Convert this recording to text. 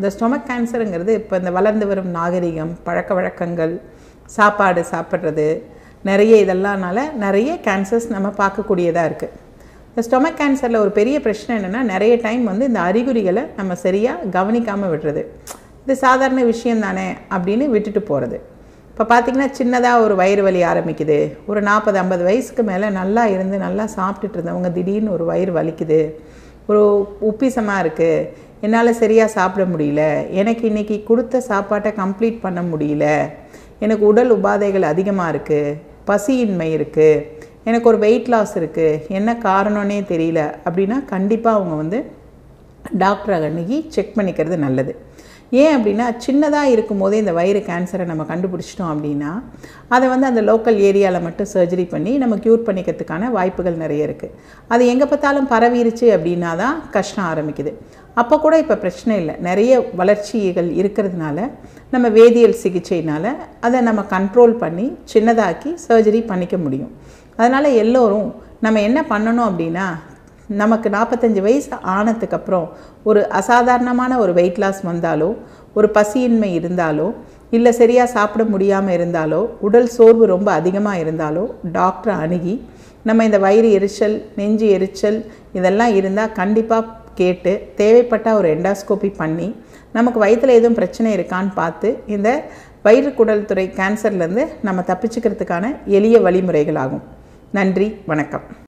இந்த ஸ்டொமக் கேன்சருங்கிறது இப்போ இந்த வளர்ந்து வரும் நாகரிகம் பழக்க வழக்கங்கள் சாப்பாடு சாப்பிட்றது நிறைய இதெல்லாம்னால நிறைய கேன்சர்ஸ் நம்ம பார்க்கக்கூடியதாக இருக்குது இந்த ஸ்டொமக் கேன்சரில் ஒரு பெரிய பிரச்சனை என்னென்னா நிறைய டைம் வந்து இந்த அறிகுறிகளை நம்ம சரியாக கவனிக்காமல் விடுறது இது சாதாரண விஷயம் தானே அப்படின்னு விட்டுட்டு போகிறது இப்போ பார்த்திங்கன்னா சின்னதாக ஒரு வயிறு வலி ஆரம்பிக்குது ஒரு நாற்பது ஐம்பது வயசுக்கு மேலே நல்லா இருந்து நல்லா சாப்பிட்டுட்டு இருந்தவங்க திடீர்னு ஒரு வயிறு வலிக்குது ஒரு உப்பிசமாக இருக்குது என்னால் சரியாக சாப்பிட முடியல எனக்கு இன்றைக்கி கொடுத்த சாப்பாட்டை கம்ப்ளீட் பண்ண முடியல எனக்கு உடல் உபாதைகள் அதிகமாக இருக்குது பசியின்மை இருக்குது எனக்கு ஒரு வெயிட் லாஸ் இருக்குது என்ன காரணம்னே தெரியல அப்படின்னா கண்டிப்பாக அவங்க வந்து டாக்டரை அன்னைக்கு செக் பண்ணிக்கிறது நல்லது ஏன் அப்படின்னா சின்னதாக இருக்கும்போதே இந்த வயிறு கேன்சரை நம்ம கண்டுபிடிச்சிட்டோம் அப்படின்னா அதை வந்து அந்த லோக்கல் ஏரியாவில் மட்டும் சர்ஜரி பண்ணி நம்ம க்யூர் பண்ணிக்கிறதுக்கான வாய்ப்புகள் நிறைய இருக்குது அது எங்கே பார்த்தாலும் பரவிருச்சு அப்படின்னா தான் கஷ்டம் ஆரம்பிக்குது அப்போ கூட இப்போ பிரச்சனை இல்லை நிறைய வளர்ச்சிகள் இருக்கிறதுனால நம்ம வேதியியல் சிகிச்சையினால் அதை நம்ம கண்ட்ரோல் பண்ணி சின்னதாக்கி சர்ஜரி பண்ணிக்க முடியும் அதனால் எல்லோரும் நம்ம என்ன பண்ணணும் அப்படின்னா நமக்கு நாற்பத்தஞ்சு வயசு ஆனதுக்கப்புறம் ஒரு அசாதாரணமான ஒரு வெயிட் லாஸ் வந்தாலோ ஒரு பசியின்மை இருந்தாலோ இல்லை சரியாக சாப்பிட முடியாமல் இருந்தாலோ உடல் சோர்வு ரொம்ப அதிகமாக இருந்தாலோ டாக்டரை அணுகி நம்ம இந்த வயிறு எரிச்சல் நெஞ்சு எரிச்சல் இதெல்லாம் இருந்தால் கண்டிப்பாக கேட்டு தேவைப்பட்டால் ஒரு எண்டாஸ்கோபி பண்ணி நமக்கு வயிற்றில் எதுவும் பிரச்சனை இருக்கான்னு பார்த்து இந்த வயிறு குடல் துறை கேன்சர்லேருந்து நம்ம தப்பிச்சுக்கிறதுக்கான எளிய வழிமுறைகள் ஆகும் நன்றி வணக்கம்